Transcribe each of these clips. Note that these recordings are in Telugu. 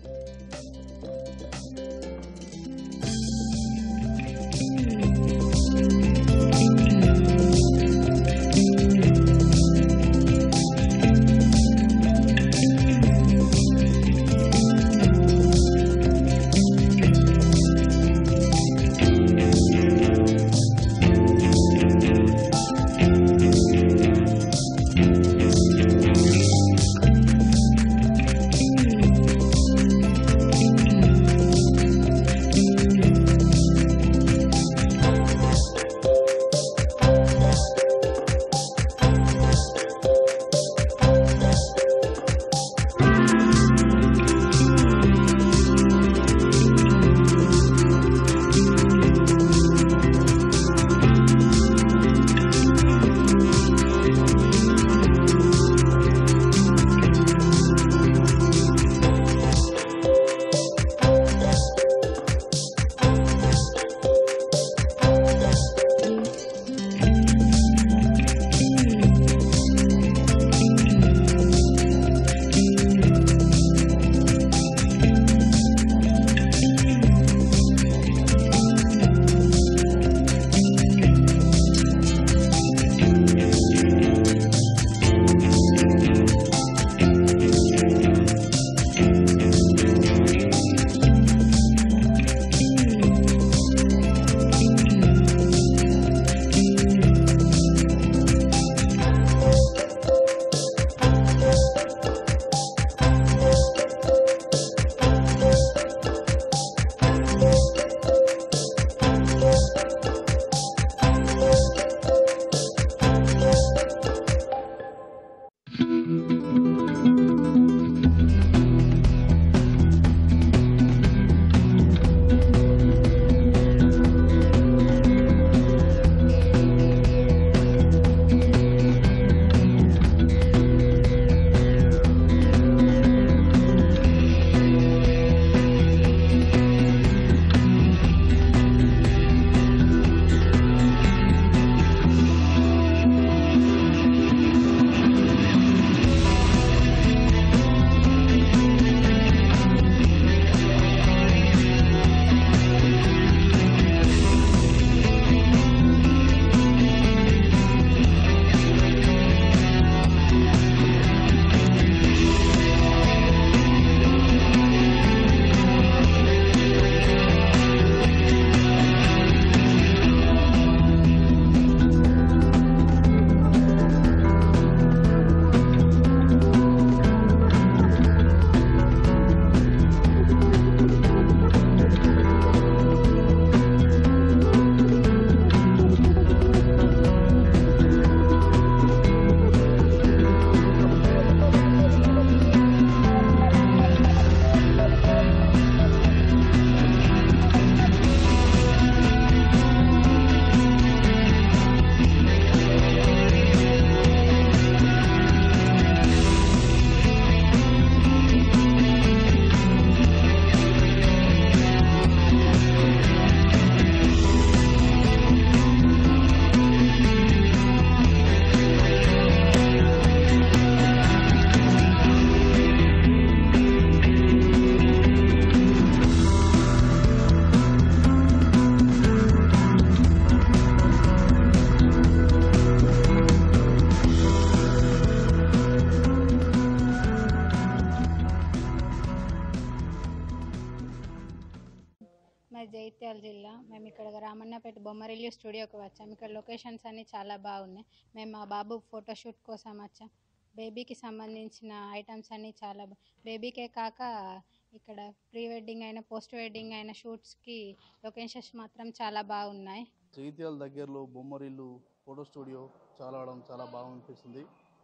మాది జైత్యాల జిల్లా మేము ఇక్కడ రామన్నపేట బొమ్మరిల్లు స్టూడియోకి వచ్చాము ఇక్కడ లొకేషన్స్ అన్నీ చాలా బాగున్నాయి మేము మా బాబు ఫోటోషూట్ కోసం వచ్చాం బేబీకి సంబంధించిన ఐటమ్స్ అన్నీ చాలా బా బేబీకే కాక ఇక్కడ ప్రీ వెడ్డింగ్ అయిన పోస్ట్ వెడ్డింగ్ అయిన షూట్స్కి లొకేషన్స్ మాత్రం చాలా బాగున్నాయి జగిత్యాల దగ్గరలో బొమ్మరిల్లు ఫోటో స్టూడియో చాలా అవడం చాలా బాగా అనిపిస్తుంది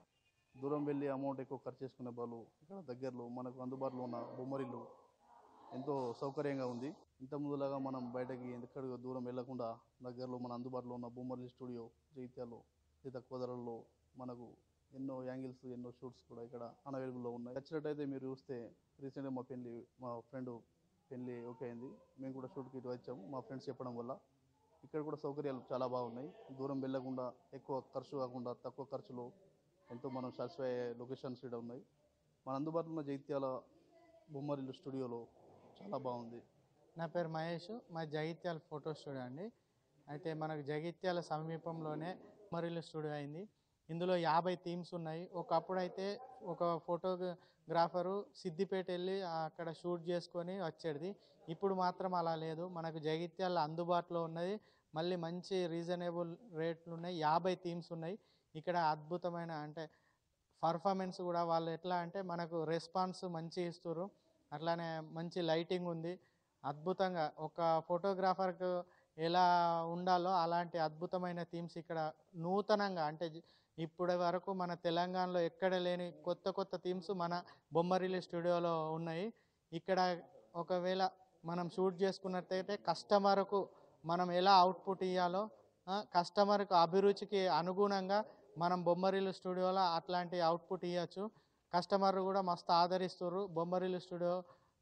దూరం వెళ్ళి అమౌంట్ ఎక్కువ ఖర్చు చేసుకునే బదులు ఇక్కడ దగ్గరలో మనకు అందుబాటులో ఉన్న బొమ్మరిల్లు ఎంతో సౌకర్యంగా ఉంది ఇంత ముందులాగా మనం బయటకి ఎక్కడికి దూరం వెళ్ళకుండా దగ్గరలో మన అందుబాటులో ఉన్న బొమ్మరిల్లు స్టూడియో జగిత్యాలలో అతి తక్కువ ధరల్లో మనకు ఎన్నో యాంగిల్స్ ఎన్నో షూట్స్ కూడా ఇక్కడ అనవైలబుల్లో ఉన్నాయి నచ్చినట్టయితే మీరు చూస్తే రీసెంట్గా మా పెళ్ళి మా ఫ్రెండ్ పెళ్ళి ఓకే అయింది మేము కూడా షూట్కి ఇటు వచ్చాము మా ఫ్రెండ్స్ చెప్పడం వల్ల ఇక్కడ కూడా సౌకర్యాలు చాలా బాగున్నాయి దూరం వెళ్ళకుండా ఎక్కువ ఖర్చు కాకుండా తక్కువ ఖర్చులో ఎంతో మనం సాటిస్ఫై అయ్యే లొకేషన్స్ ఇక్కడ ఉన్నాయి మన అందుబాటులో ఉన్న జైత్యాల బొమ్మరిల్లు స్టూడియోలో చాలా బాగుంది నా పేరు మహేష్ మా జగిత్యాల ఫోటో స్టూడియో అండి అయితే మనకు జగిత్యాల సమీపంలోనే మరిల్లు స్టూడియో అయింది ఇందులో యాభై థీమ్స్ ఉన్నాయి ఒకప్పుడు అయితే ఒక ఫోటోగ్రాఫరు సిద్దిపేట వెళ్ళి అక్కడ షూట్ చేసుకొని వచ్చేది ఇప్పుడు మాత్రం అలా లేదు మనకు జగిత్యాల అందుబాటులో ఉన్నది మళ్ళీ మంచి రీజనబుల్ రేట్లు ఉన్నాయి యాభై థీమ్స్ ఉన్నాయి ఇక్కడ అద్భుతమైన అంటే పర్ఫార్మెన్స్ కూడా వాళ్ళు ఎట్లా అంటే మనకు రెస్పాన్స్ మంచి ఇస్తారు అట్లానే మంచి లైటింగ్ ఉంది అద్భుతంగా ఒక ఫోటోగ్రాఫర్కు ఎలా ఉండాలో అలాంటి అద్భుతమైన థీమ్స్ ఇక్కడ నూతనంగా అంటే జ- ఇప్పటి వరకు మన తెలంగాణలో ఎక్కడ లేని కొత్త కొత్త థీమ్స్ మన బొమ్మరిల్లి స్టూడియోలో ఉన్నాయి ఇక్కడ ఒకవేళ మనం షూట్ చేసుకున్నట్టయితే కస్టమర్కు మనం ఎలా అవుట్పుట్ ఇవ్వాలో ఆ, కస్టమర్కు అభిరుచికి అనుగుణంగా మనం బొమ్మరిల్లు స్టూడియోలో అట్లాంటి అవుట్పుట్ ఇవ్వచ్చు కస్టమర్ కూడా మస్తు ఆదరిస్తారు బొమ్మరిల్లు స్టూడియో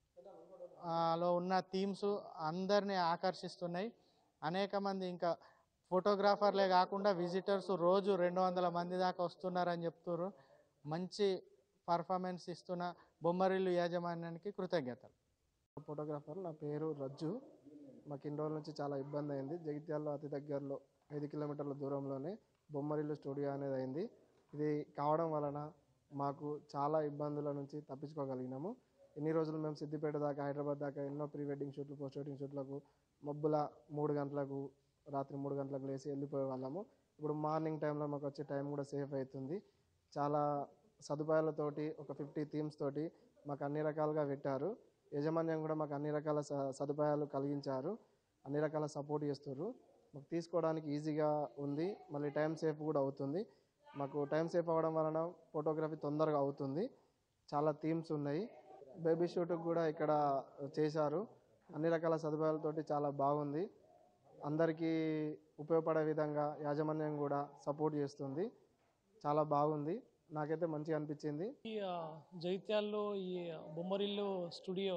ఆ, లో ఉన్న థీమ్స్ అందరినీ ఆకర్షిస్తున్నాయి అనేక మంది ఇంకా ఫోటోగ్రాఫర్లే కాకుండా విజిటర్స్ రోజు రెండు వందల మంది దాకా వస్తున్నారని చెప్తున్నారు మంచి పర్ఫార్మెన్స్ ఇస్తున్న బొమ్మరిల్లు యాజమాన్యానికి కృతజ్ఞతలు ఫోటోగ్రాఫర్ నా పేరు రజ్జు మాకు ఇన్ని రోజుల నుంచి చాలా ఇబ్బంది అయింది జగిత్యాలలో అతి దగ్గరలో ఐదు కిలోమీటర్ల దూరంలోనే బొమ్మరిల్లు స్టూడియో అనేది అయింది ఇది కావడం వలన మాకు చాలా ఇబ్బందుల నుంచి తప్పించుకోగలిగినాము ఇన్ని రోజులు మేము సిద్దిపేట దాకా హైదరాబాద్ దాకా ఎన్నో ప్రీ వెడ్డింగ్ షూట్లు పోస్ట్ వెడ్డింగ్ షూట్లకు మబ్బుల మూడు గంటలకు రాత్రి మూడు గంటలకు లేచి వెళ్ళిపోయే వాళ్ళము ఇప్పుడు మార్నింగ్ టైంలో మాకు వచ్చే టైం కూడా సేఫ్ అవుతుంది చాలా సదుపాయాలతోటి ఒక ఫిఫ్టీ థీమ్స్ తోటి మాకు అన్ని రకాలుగా పెట్టారు యాజమాన్యం కూడా మాకు అన్ని రకాల స- సదుపాయాలు కలిగించారు అన్ని రకాల సపోర్ట్ చేస్తారు మాకు తీసుకోవడానికి ఈజీగా ఉంది మళ్ళీ టైం సేఫ్ కూడా అవుతుంది మాకు టైం సేఫ్ అవ్వడం వలన ఫోటోగ్రఫీ తొందరగా అవుతుంది చాలా థీమ్స్ ఉన్నాయి బేబీ షూట్కి కూడా ఇక్కడ చేశారు అన్ని రకాల సదుపాయాలతోటి చాలా బాగుంది అందరికీ ఉపయోగపడే విధంగా యాజమాన్యం కూడా సపోర్ట్ చేస్తుంది చాలా బాగుంది నాకైతే మంచిగా అనిపించింది ఈ ఆ, జగిత్యాల్లో ఈ Bommarillu studio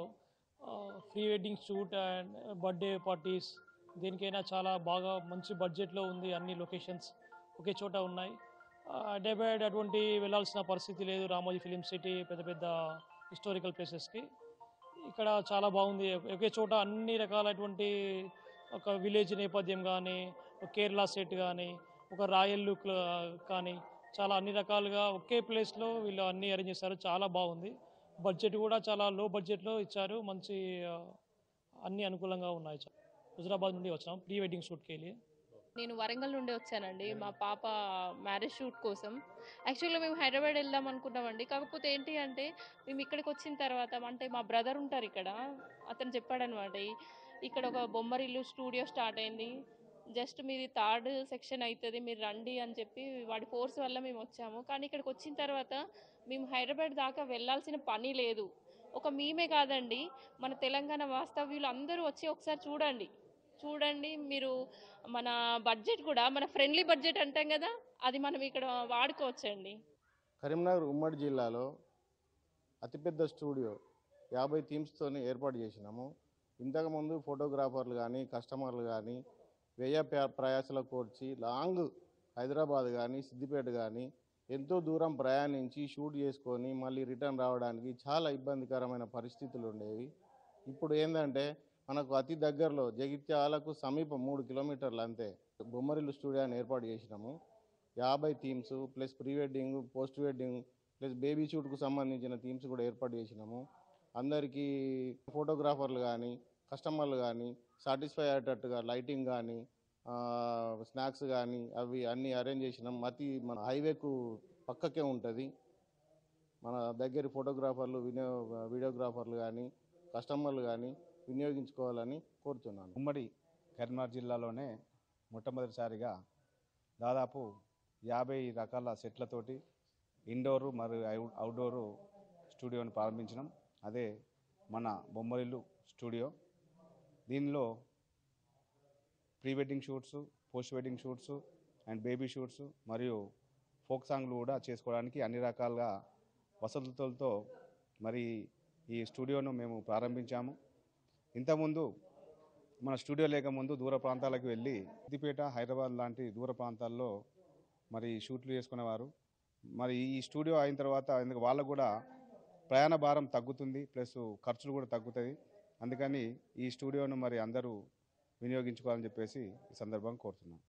pre wedding shoot and birthday parties దేనికైనా చాలా బాగా మంచి బడ్జెట్లో ఉంది అన్ని లొకేషన్స్ ఒకే చోట ఉన్నాయి హైదరాబాద్ అటువంటి వెళ్ళాల్సిన పరిస్థితి లేదు రామోజీ ఫిలిం సిటీ పెద్ద పెద్ద హిస్టారికల్ ప్లేసెస్కి ఇక్కడ చాలా బాగుంది ఒకే చోట అన్ని రకాలైనటువంటి ఒక విలేజ్ నేపథ్యం కానీ ఒక కేరళ సెట్ కానీ ఒక రాయల్ లుక్ కానీ చాలా అన్ని రకాలుగా ఒకే ప్లేస్లో వీళ్ళు అన్ని అరేంజ్ చేశారు చాలా బాగుంది బడ్జెట్ కూడా చాలా లో బడ్జెట్లో ఇచ్చారు మంచి ఆ, అన్ని అనుకూలంగా ఉన్నాయి హుజరాబాద్ నుండి వచ్చాం ప్రీ వెడ్డింగ్ షూట్కి వెళ్ళి నేను వరంగల్ నుండి వచ్చానండి మా పాప మ్యారేజ్ షూట్ కోసం యాక్చువల్గా మేము హైదరాబాద్ వెళ్దాం అనుకున్నామండి కాకపోతే ఏంటి అంటే మేము ఇక్కడికి వచ్చిన తర్వాత అంటే మా బ్రదర్ ఉంటారు ఇక్కడ అతను చెప్పాడనమాట "ఈ- ఇక్కడ ఒక బొమ్మరిల్లు స్టూడియో స్టార్ట్ అయింది జస్ట్ మీది థర్డ్ సెక్షన్ అవుతుంది మీరు రండి అని చెప్పి వాడి ఫోర్స్ వల్ల మేము వచ్చాము కానీ ఇక్కడికి వచ్చిన తర్వాత మేము హైదరాబాద్ దాకా వెళ్ళాల్సిన పని లేదు ఒక మేమే కాదండి మన తెలంగాణ వాస్తవ్యులు అందరూ వచ్చి ఒకసారి చూడండి చూడండి మీరు మన బడ్జెట్ కూడా మన ఫ్రెండ్లీ బడ్జెట్ అంటాం కదా అది మనం ఇక్కడ వాడుకోవచ్చండి కరీంనగర్ ఉమ్మడి జిల్లాలో అతిపెద్ద స్టూడియో యాభై థీమ్స్తో ఏర్పాటు చేసినాము ఇంతకుముందు ఫోటోగ్రాఫర్లు కానీ కస్టమర్లు కానీ వ్యయ ప్ర- ప్రయాసలకు కోర్చి లాంగ్ హైదరాబాద్ కానీ సిద్దిపేట కానీ ఎంతో దూరం ప్రయాణించి షూట్ చేసుకొని మళ్ళీ రిటర్న్ రావడానికి చాలా ఇబ్బందికరమైన పరిస్థితులు ఉండేవి ఇప్పుడు ఏంటంటే మనకు అతి దగ్గరలో జగిత్యాలకు సమీపం మూడు కిలోమీటర్లు అంతే బొమ్మరిల్లు స్టూడియోని ఏర్పాటు చేసినాము యాభై themes plus pre wedding post wedding plus baby షూట్కు సంబంధించిన థీమ్స్ కూడా ఏర్పాటు చేసినాము అందరికీ ఫోటోగ్రాఫర్లు కానీ కస్టమర్లు కానీ సాటిస్ఫై అయ్యేటట్టుగా లైటింగ్ కానీ స్నాక్స్ కానీ అవి అన్నీ అరేంజ్ చేసినాం అతి మన హైవేకు పక్కకే ఉంటుంది మన దగ్గర ఫోటోగ్రాఫర్లు వినియో వీడియోగ్రాఫర్లు కానీ కస్టమర్లు కానీ వినియోగించుకోవాలని కోరుతున్నాను ఉమ్మడి కరీంనగర్ జిల్లాలోనే మొట్టమొదటిసారిగా దాదాపు యాభై రకాల సెట్లతోటి ఇండోరు మరియు అవుట్ అవుట్డోరు స్టూడియోని ప్రారంభించినాం అదే మన బొమ్మరిల్లు స్టూడియో దీనిలో pre wedding shoots post wedding shoots and baby shoots మరియు ఫోక్ సాంగ్లు కూడా చేసుకోవడానికి అన్ని రకాలుగా వసతులతో మరి ఈ స్టూడియోను మేము ప్రారంభించాము ఇంతకుముందు మన స్టూడియో లేకముందు దూర ప్రాంతాలకు వెళ్ళి సిద్దిపేట హైదరాబాద్ లాంటి దూర ప్రాంతాల్లో మరి షూట్లు చేసుకునేవారు మరి ఈ స్టూడియో అయిన తర్వాత ఎందుకు వాళ్ళకు కూడా ప్రయాణ భారం తగ్గుతుంది ప్లస్ ఖర్చులు కూడా తగ్గుతాయి అందుకని ఈ స్టూడియోను మరి అందరూ వినియోగించుకోవాలని చెప్పేసి ఈ సందర్భంగా కోరుతున్నాను